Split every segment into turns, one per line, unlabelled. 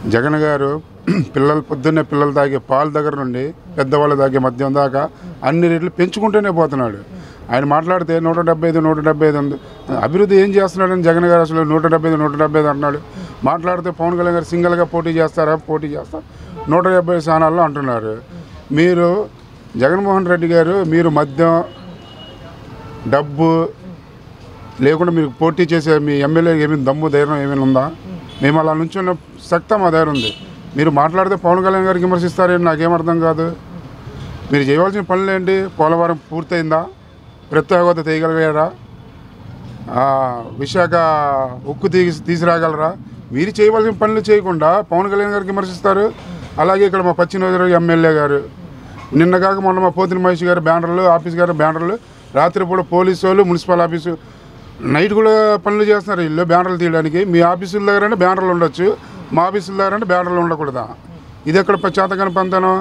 జగన్ గారు పిల్లలు పొద్దున్నే పిల్లలు తాగే పాలు దగ్గర నుండి పెద్దవాళ్ళు తాగే మద్యం దాకా అన్ని రేట్లు పెంచుకుంటూనే పోతున్నాడు ఆయన మాట్లాడితే నూట డెబ్బై ఐదు నూట డెబ్బై ఐదు ఉంది అభివృద్ధి ఏం చేస్తున్నాడని జగన్ గారు అసలు నూట డెబ్బై ఐదు నూట డెబ్బై ఐదు అంటున్నాడు మాట్లాడితే పవన్ కళ్యాణ్ గారు సింగిల్గా పోటీ చేస్తారా పోటీ చేస్తా నూట డెబ్బై స్థానాల్లో అంటున్నారు మీరు జగన్మోహన్ రెడ్డి గారు మీరు మద్యం డబ్బు లేకుండా మీరు పోటీ చేసే మీ ఎమ్మెల్యే ఏమైనా దమ్ము ధైర్యం ఏమైనా ఉందా మేము అలా నుంచున్న శక్తి మా దగ్గర ఉంది మీరు మాట్లాడితే పవన్ కళ్యాణ్ గారికి విమర్శిస్తారని నాకేం అర్థం కాదు మీరు చేయవలసిన పనులు ఏంటి పోలవరం పూర్తయిందా ప్రత్యేకత తీయగలిగారా ఆ, విశాఖ ఉక్కు తీసి తీసుకురాగలరా మీరు చేయవలసిన పనులు చేయకుండా పవన్ కళ్యాణ్ గారికి విమర్శిస్తారు అలాగే ఇక్కడ మా పశ్చిమ ఎమ్మెల్యే గారు నిన్న కాక మొన్న మా పోతిన మహేష్ గారు బ్యానర్లు ఆఫీస్ గారు బ్యానర్లు రాత్రిపూట పోలీసు వాళ్ళు మున్సిపల్ ఆఫీసు నైట్ కూడా పనులు చేస్తున్నారు ఇల్లు బ్యానర్లు తీయడానికి మీ ఆఫీసుల దగ్గర బ్యానర్లు ఉండొచ్చు మా ఆఫీసుల దగ్గర బ్యానర్లు ఉండకూడదా ఇది ఎక్కడ చేతకాని పంతనం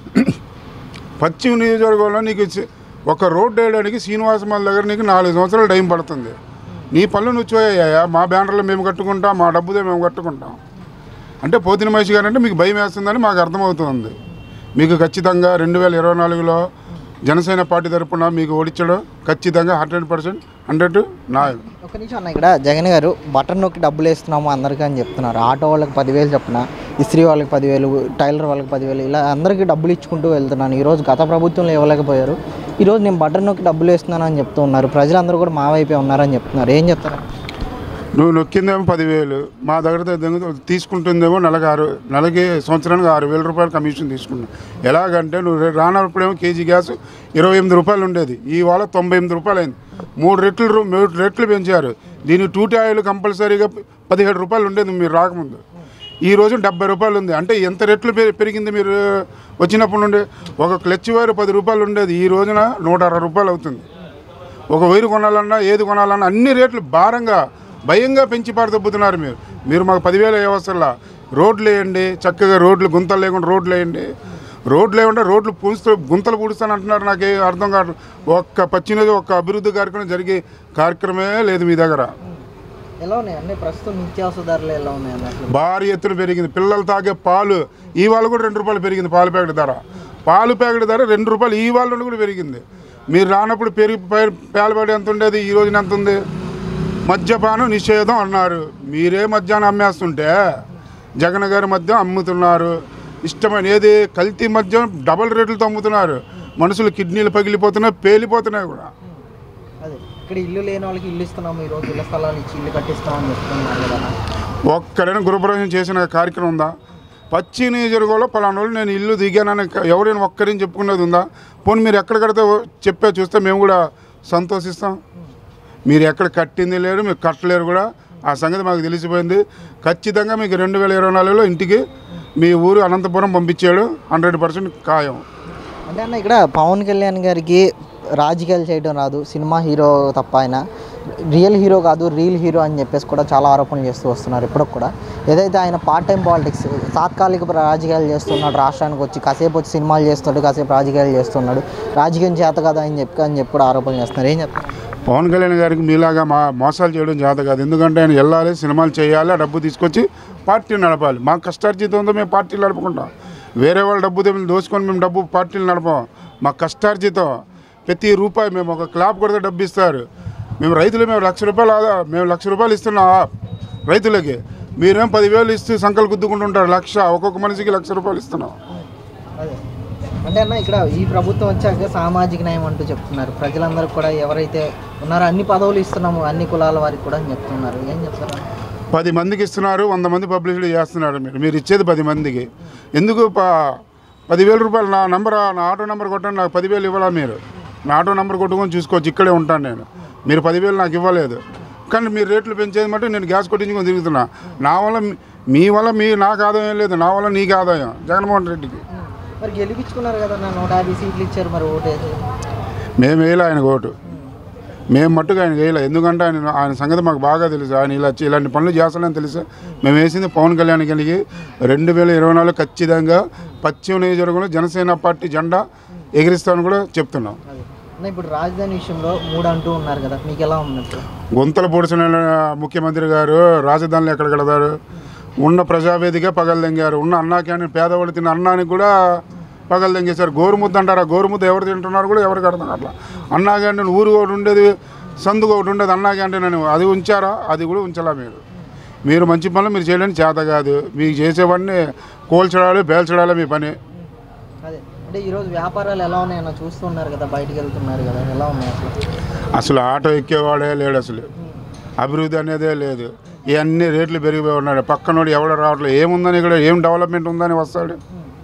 పశ్చిమ నియోజకవర్గంలో నీకు చి- ఒక రోడ్డు వేయడానికి శ్రీనివాసమాల దగ్గర నీకు నాలుగు సంవత్సరాలు టైం పడుతుంది నీ పనులు నువ్వు చూయ్యా మా బ్యానర్లు మేము కట్టుకుంటాం మా డబ్బుదే మేము కట్టుకుంటాం అంటే పోతిన మహేష్ గారు అంటే మీకు భయం వేస్తుందని మాకు అర్థమవుతుంది మీకు ఖచ్చితంగా రెండు వేల ఇరవై నాలుగులో జనసేన పార్టీ తరపున మీకు ఓడించడం ఖచ్చితంగా హండ్రెడ్ పర్సెంట్ హండ్రెడ్ నా
ఒక నిమిషం అన్న ఇక్కడ జగన్ గారు బటన్ నొక్కి డబ్బులు వేస్తున్నాము అందరికీ అని చెప్తున్నారు ఆటో వాళ్ళకి పదివేలు చెప్పిన ఇస్త్రీ వాళ్ళకి పదివేలు టైలర్ వాళ్ళకి పదివేలు ఇలా అందరికీ డబ్బులు ఇచ్చుకుంటూ వెళ్తున్నాను ఈరోజు గత ప్రభుత్వంలో ఇవ్వలేకపోయారు ఈరోజు నేను బటన్ నొక్కి డబ్బులు వేస్తున్నాను అని చెప్తూ ఉన్నారు ప్రజలందరూ కూడా మా వైపే ఉన్నారని చెప్తున్నారు ఏం చెప్తారు
నువ్వు నొక్కిందేమో పదివేలు మా దగ్గర దగ్గర తీసుకుంటుందేమో నెలకు ఆరు నెలకి సంవత్సరానికి ఆరు వేల రూపాయలు కమిషన్ తీసుకున్నావు ఎలాగంటే నువ్వు రే- రానప్పుడేమో కేజీ గ్యాస్ ఇరవై ఎనిమిది రూపాయలు ఉండేది ఈ వాళ్ళ తొంభై ఎనిమిది రూపాయలు అయింది మూడు రెట్లు రూ- మూడు రెట్లు పెంచారు దీని టూటీ ఆయిల్ కంపల్సరీగా పదిహేడు రూపాయలు ఉండేది మీరు రాకముందు ఈ రోజు డెబ్బై రూపాయలు ఉంది అంటే ఎంత రెట్లు పె- పెరిగింది మీరు వచ్చినప్పటి నుండి ఒక క్లచ్ వైర్ పది రూపాయలు ఉండేది ఈ రోజున నూట అరవై రూపాయలు అవుతుంది ఒక వైరు కొనాలన్నా ఏది కొనాలన్నా అన్ని రేట్లు భారంగా భయంగా పెంచి పారదొబ్బుతున్నారు మీరు మీరు మాకు పదివేల వ్యవస్థలా రోడ్లు వేయండి చక్కగా రోడ్లు గుంతలు లేకుండా రోడ్లు వేయండి రోడ్లు లేకుండా రోడ్లు పూడుస్తూ గుంతలు పూడుస్తాను అంటున్నారు నాకు అర్థం కాదు ఒక్క పచ్చినది ఒక్క అభివృద్ధి కార్యక్రమం జరిగే కార్యక్రమమే లేదు మీ దగ్గర
ఎలా ఉన్నాయి అన్ని ప్రస్తుతం నిత్యావసర ధరలు ఎలా ఉన్నాయి అన్నట్లు
భారీ ఎత్తున పెరిగింది పిల్లలు తాగే పాలు ఈ వాళ్ళు కూడా రెండు రూపాయలు పెరిగింది పాలు ప్యాకెట్ ధర పాలు ప్యాకెట్ ధర రెండు రూపాయలు ఈ వాళ్ళ నుండి కూడా పెరిగింది మీరు రానప్పుడు పెరిగి పే- పాల ప్యాకెట్ ఎంత ఉండేది ఈ రోజున ఎంత ఉంది మద్యపానం నిషేధం అన్నారు మీరే మద్యాన్ని అమ్మేస్తుంటే జగన్ గారి మద్యం అమ్ముతున్నారు ఇష్టమైన ఏది కల్తీ మద్యం డబల్ రేట్లతో అమ్ముతున్నారు మనుషులు కిడ్నీలు పగిలిపోతున్నాయి పేలిపోతున్నాయి కూడా
అదే ఇక్కడ ఇల్లు లేని వాళ్ళకి ఇల్లు ఇస్తున్నాము ఈరోజు ఇళ్ళ స్థలాలు ఇచ్చి ఇల్లు కట్టిస్తామని చెప్తున్నారు కదా
ఒక్కడైనా గృహప్రవేశం చేసిన కార్యక్రమం ఉందా పచ్చి నియోజకవర్గంలో పలానా రోజులు నేను ఇల్లు దిగానని ఎవరైనా ఒక్కరిని చెప్పుకునేది ఉందా పోనీ మీరు ఎక్కడ కడితే చెప్పే చూస్తే మేము కూడా సంతోషిస్తాం మీరు ఎక్కడ కట్టింది లేరు మీరు కట్టలేరు కూడా ఆ సంగతి మాకు తెలిసిపోయింది ఖచ్చితంగా మీకు రెండు వేల ఇరవై నాలుగులో ఇంటికి మీ ఊరు అనంతపురం పంపించాడు హండ్రెడ్ పర్సెంట్ ఖాయం
అంటే అన్న ఇక్కడ పవన్ కళ్యాణ్ గారికి రాజకీయాలు చేయడం రాదు సినిమా హీరో తప్ప ఆయన రియల్ హీరో కాదు రియల్ హీరో అని చెప్పేసి కూడా చాలా ఆరోపణలు చేస్తూ వస్తున్నారు ఇప్పటికి కూడా ఏదైతే ఆయన పార్ట్ టైం పాలిటిక్స్ తాత్కాలిక రాజకీయాలు చేస్తున్నాడు రాష్ట్రానికి వచ్చి కాసేపు వచ్చి సినిమాలు చేస్తున్నాడు కాసేపు రాజకీయాలు చేస్తున్నాడు రాజకీయం చేత కదా అని చెప్పి అని చెప్పి కూడా ఆరోపణలు చేస్తున్నారు ఏం చెప్తారు
పవన్ కళ్యాణ్ గారికి మీలాగా మా మోసాలు చేయడం చేత కాదు ఎందుకంటే ఆయన వెళ్ళాలి సినిమాలు చేయాలి ఆ డబ్బు తీసుకొచ్చి పార్టీ నడపాలి మా కష్టార్జితంతో మేము పార్టీలు నడుపుకుంటాం వేరే వాళ్ళ డబ్బు తెమ్మి దోచుకొని మేము డబ్బు పార్టీలు నడపం మా కష్టార్జితం ప్రతి రూపాయి మేము ఒక క్లాప్ కొడితే డబ్బు ఇస్తారు మేము రైతులు మేము లక్ష రూపాయలు ఆదా మేము లక్ష రూపాయలు ఇస్తున్నాం ఆ రైతులకి మీరేం పదివేలు ఇస్తూ సంకలు గుద్దుకుంటుంటారు లక్ష ఒక్కొక్క మనిషికి లక్ష రూపాయలు ఇస్తున్నాం
అదే అంటే అన్న ఇక్కడ ఈ ప్రభుత్వం వచ్చాక సామాజిక న్యాయం అంటూ చెప్తున్నారు ప్రజలందరూ కూడా ఎవరైతే ఉన్నారో అన్ని పదవులు ఇస్తున్నాము అన్ని కులాల వారికి కూడా అని చెప్తున్నారు ఏం చెప్తారు
పది మందికి ఇస్తున్నారు వంద మంది పబ్లిసిటీ చేస్తున్నారు మీరు మీరు ఇచ్చేది పది మందికి ఎందుకు ప పదివేల రూపాయలు నా నంబర్ నా ఆటో నెంబర్ కొట్టండి నాకు పదివేలు ఇవ్వాలా మీరు నా ఆటో నెంబర్ కొట్టుకొని చూసుకోవచ్చు ఇక్కడే ఉంటాను నేను మీరు పదివేలు నాకు ఇవ్వలేదు కానీ మీరు రేట్లు పెంచేది మటు నేను గ్యాస్ కొట్టించుకొని తిరుగుతున్నా నా వల్ల మీ- మీ వల్ల మీ నాకు ఆదాయం లేదు నా వల్ల నీకు ఆదాయం జగన్మోహన్ రెడ్డికి
మరి గెలిపించుకున్నారు కదా నా నూట యాభై సీట్లు ఇచ్చారు మరి ఓటేసి
మేము వేయలే ఆయన ఓటు మేము మట్టుకు ఆయన వేయలే ఎందుకంటే ఆయన ఆయన సంగతి మాకు బాగా తెలుసు ఆయన ఇలా చే- ఇలాంటి పనులు చేస్తాడని తెలుసు మేము వేసింది పవన్ కళ్యాణ్ కలిగి రెండు వేల ఇరవై నాలుగు ఖచ్చితంగా పశ్చిమ నియోజకవర్గంలో జనసేన పార్టీ జెండా ఎగిరిస్తామని కూడా చెప్తున్నాం
అది అన్న ఇప్పుడు రాజధాని విషయంలో మూడు అంటూ ఉన్నారు కదా మీకు ఎలా ఉన్నట్టు
గుంతలు పొడిచిన ముఖ్యమంత్రి గారు రాజధానిలో ఎక్కడ కడతారు ఉన్న ప్రజావేదిక పగలదెంగారు ఉన్న అన్నా క్యాంటీన్ పేదవాళ్ళు తిన్న అన్నానికి కూడా పగలదెంగేశారు గోరుముద్ద అంటారు ఆ గోరుముద్ద ఎవరు తింటున్నారు కూడా ఎవరికి అర్థం అట్లా అన్నా క్యాంటీన్ ఊరు ఒకటి ఉండేది సందుకు ఒకటి ఉండేది అన్నా క్యాంటీన్ అని అది ఉంచారా అది కూడా ఉంచాలా మీరు మీరు మంచి పనులు మీరు చేయడానికి చేత కాదు మీకు చేసేవన్నీ కోల్చడాలి పేల్చడాలి మీ పని
అదే అంటే ఈరోజు వ్యాపారాలు ఎలా ఉన్నాయన్న చూస్తున్నారు కదా బయటికి వెళ్తున్నారు కదా ఎలా ఉన్నాయి అసలు
అసలు ఆటో ఎక్కేవాడే లేడు అసలు అభివృద్ధి అనేదే లేదు ఇవన్నీ రేట్లు పెరిగిపోయి ఉన్నాడు పక్కనోడు ఎవడ రావట్లేదు ఏముందని ఇక్కడ ఏం డెవలప్మెంట్ ఉందని వస్తాడు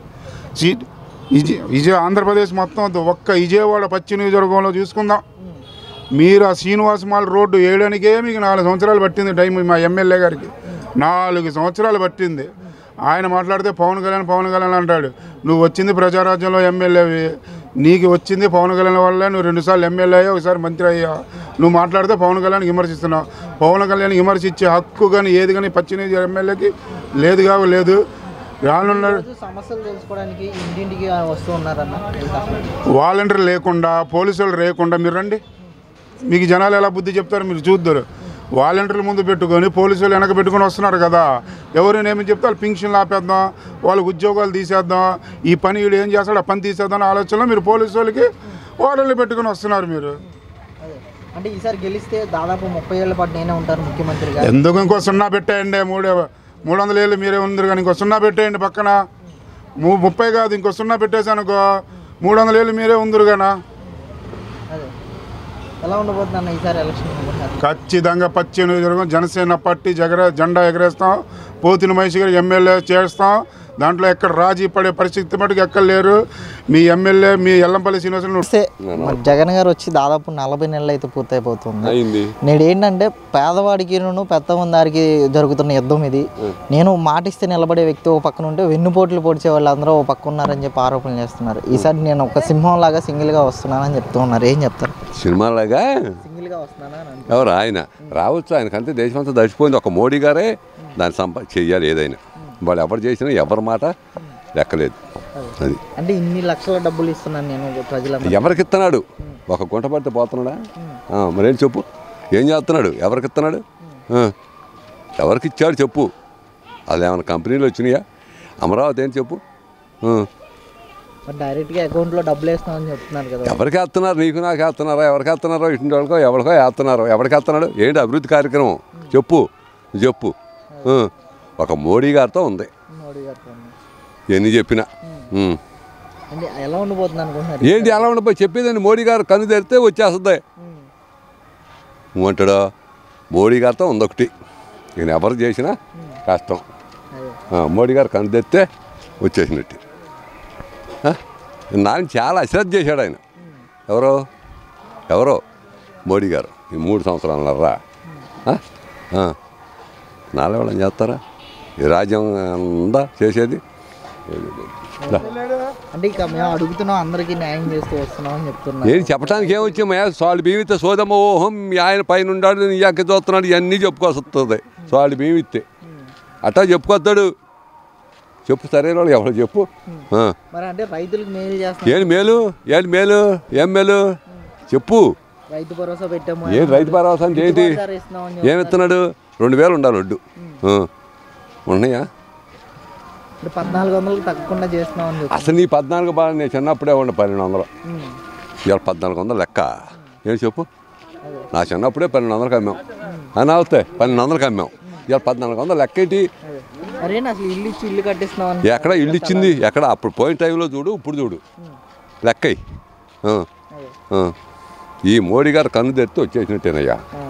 సీ- విజయ విజయ ఆంధ్రప్రదేశ్ మొత్తం వద్దు. ఒక్క విజయవాడ పశ్చిమ నియోజకవర్గంలో చూసుకుందాం మీరు ఆ శ్రీనివాస మాల్ రోడ్డు వేయడానికే మీకు నాలుగు సంవత్సరాలు పట్టింది టైం మా ఎమ్మెల్యే గారికి నాలుగు సంవత్సరాలు పట్టింది ఆయన మాట్లాడితే పవన్ కళ్యాణ్ పవన్ కళ్యాణ్ అంటాడు నువ్వు వచ్చింది ప్రజారాజ్యంలో ఎమ్మెల్యేవి నీకు వచ్చింది పవన్ కళ్యాణ్ వల్ల నువ్వు రెండుసార్లు ఎమ్మెల్యే అయ్యా ఒకసారి మంత్రి అయ్యా నువ్వు మాట్లాడితే పవన్ కళ్యాణ్ విమర్శిస్తున్నావు పవన్ కళ్యాణ్ విమర్శించే హక్కు కానీ ఏది కానీ పశ్చిమ నియోజక ఎమ్మెల్యేకి లేదు కావు లేదు రానున్న
ఈరోజు సమస్యలు తెలుసుకోవడానికి ఇంటింటికి వస్తూ ఉన్నారన్న అసలు
వాలంటీర్ లేకుండా పోలీసులు లేకుండా మీరు రండి మీకు జనాలు ఎలా బుద్ధి చెప్తారు మీరు చూద్దరు వాలంటీర్ల ముందు పెట్టుకొని పోలీసులు వెనక పెట్టుకొని వస్తున్నారు కదా ఎవరైనా ఏమి చెప్తే వాళ్ళు పింఛన్లు ఆపేద్దాం వాళ్ళకి ఉద్యోగాలు తీసేద్దాం ఈ పని వీడు ఏం చేస్తాడు ఆ పని తీసేద్దాం అనే ఆలోచనలో మీరు పోలీసు వాళ్ళకి వాళ్ళని పెట్టుకొని వస్తున్నారు మీరు
అదే అంటే ఈసారి గెలిస్తే దాదాపు ముప్పై ఏళ్ళ పాటు నేనే ఉంటాను ముఖ్యమంత్రిగా
ఎందుకు ఇంకో సున్నా పెట్టేయండి మూడు మూడు వందల ఏళ్ళు మీరే ఉంది కానీ ఇంకో సున్నా పెట్టేయండి పక్కన ము ముప్పై కాదు ఇంకో సున్నా పెట్టేసానుకో మూడు వందల ఏళ్ళు మీరే ఉందరు గానా
అదే ఎలా ఉండబోతుంది అన్న ఈసారి ఎలక్షన్ అనుకుంటున్నారు
ఖచ్చితంగా పశ్చిమ నియోజకవర్గం జనసేన పార్టీ జగర జెండా ఎగరేస్తాం పోతిన మహేష్ గారు ఎమ్మెల్యే చేస్తాం దాంట్లో ఎక్కడ రాజీ పడే పరిస్థితి మటుకు ఎక్కడ లేరు మీ ఎమ్మెల్యే మీ ఎల్లంపల్లి శ్రీనివాసులు
వస్తే మరి జగన్ గారు వచ్చి దాదాపు నలభై నెలలు అయితే పూర్తయిపోతుంది
అయింది
నేడు ఏంటంటే పేదవాడికి పెద్ద మందారికి జరుగుతున్న యుద్ధం ఇది నేను మాటిస్తే నిలబడే వ్యక్తి ఒక పక్కన ఉంటే వెన్నుపోట్లు పొడిచే వాళ్ళందరూ ఒక పక్క ఉన్నారని చెప్పి ఆరోపణలు చేస్తున్నారు ఈసారి నేను ఒక సింహం లాగా సింగిల్గా వస్తున్నానని చెప్తూ ఉన్నారు ఏం చెప్తారు
సినిమాలాగా
సింగిల్గా వస్తున్నానా
ఎవరు ఆయన రావచ్చు ఆయనకంతే దేశమంతా దడిచిపోయింది ఒక మోడీ గారే దాన్ని సంపా చెయ్యాలి ఏదైనా వాళ్ళు ఎవరు చేసినా ఎవరి మాట లెక్కలేదు అది
అంటే ఇన్ని లక్షల డబ్బులు ఇస్తున్నాను నేను ప్రజలందరూ
ఎవరికి ఇస్తున్నాడు ఒక గుంట పడితే పోతున్నాడా ఆ, మరేం చెప్పు ఏం చేస్తున్నాడు ఎవరికి ఇస్తున్నాడు ఆ, ఎవరికి ఇచ్చాడు చెప్పు అది ఏమైనా కంపెనీలు వచ్చినాయా అమరావతి ఏం చెప్పు ఆ,
మరి డైరెక్ట్గా అకౌంట్లో డబ్బులు వేస్తామని చెప్తున్నారు కదా
ఎవరికి వేస్తున్నారు నీకు నాకు వేస్తున్నారో ఎవరికి వేస్తున్నారో ఇటు వాళ్ళకో ఎవరికో వేస్తున్నారో ఎవరికి వేస్తున్నాడు ఏంటి అభివృద్ధి కార్యక్రమం చెప్పు నువ్వు చెప్పు ఆ, ఒక మోడీ గారితో ఉంది
మోడీ గారితో
ఎన్ని చెప్పినా ఉం.
అంటే ఎలా ఉండబోతుంది అనుకుంటున్నారు
ఏంటి అలా ఉండిపోయి చెప్పేదండి మోడీ గారు కన్ను తెరితే వచ్చేస్తుంది అంటాడు మోడీ గారితో ఉంది ఒకటి ఈయన ఎవరు చేసినా కష్టం
అదే
ఆ, మోడీ గారు కన్ను తెరితే వచ్చేసినట్టు ఆ? నాయన చాలా అశ్రద్ధ చేశాడు ఆయన ఎవరో ఎవరో మోడీ గారు ఈ మూడు సంవత్సరాలన్నరా నాలుగు వాళ్ళని చేస్తారా ఈ రాజ్యం ఉందా చేసేది దా.
అంటే ఇక మేము అడుగుతున్నాం అందరికీ న్యాయం చేస్తూ వస్తున్నాం అని చెప్తున్నారు
ఏంటి చెప్పడానికి ఏమొచ్చామయ్యా స్వాళ్ళు భీమితే సోదమ్మ ఓహం మీ ఆయన పైన ఉన్నాడు నీ అక్క చూస్తున్నాడు ఇవన్నీ చెప్పుకోవాల్సి వస్తుంది స్వాళ్ళు భీమిస్తే అట్టా చెప్పుకొస్తాడు చెప్పు సరైన వాళ్ళు ఎవరు చెప్పు ఆ.
మరి అంటే రైతులకు మేలు చేస్తాం
ఏంటి మేలు ఏంటి మేలు ఏం మేలు చెప్పు
రైతు భరోసా పెట్టాము
ఏంటి రైతు భరోసా అంటే ఏంటి
గిట్టుబాటు ధర ఇస్తున్నామని
ఏమి ఇస్తున్నాడు రెండు వేలు ఉండాలి వడ్డు ఆ. ఉన్నాయా
ఇప్పుడు పద్నాలుగు వందలకు తగ్గకుండా చేస్తున్నామని చెప్తున్నారు
అసలు నీ పద్నాలుగు బాగా నేను చిన్నప్పుడే ఉండే పన్నెండు వందలు
ఉమ్.
ఇవాళ పద్నాలుగు వందలు లెక్క ఏం చెప్పు నా చిన్నప్పుడే పన్నెండు వందలకు అమ్మాం అని అవుతాయి పన్నెండు వందలకు అమ్మాం ఇవాళ పద్నాలుగు వందలు లెక్క ఏంటి
అదే అరేనా అసలు ఇల్లు ఇచ్చి ఇల్లు కట్టిస్తున్నామని
ఎక్కడ ఇల్లు ఇచ్చింది ఎక్కడ అప్పుడు పోయిన టైంలో చూడు ఇప్పుడు చూడు లెక్కయి ఆ,
అదే
ఆ. ఈ మోడీ గారు కన్ను తెరితే వచ్చేసినట్టేనయ్యా
ఆ.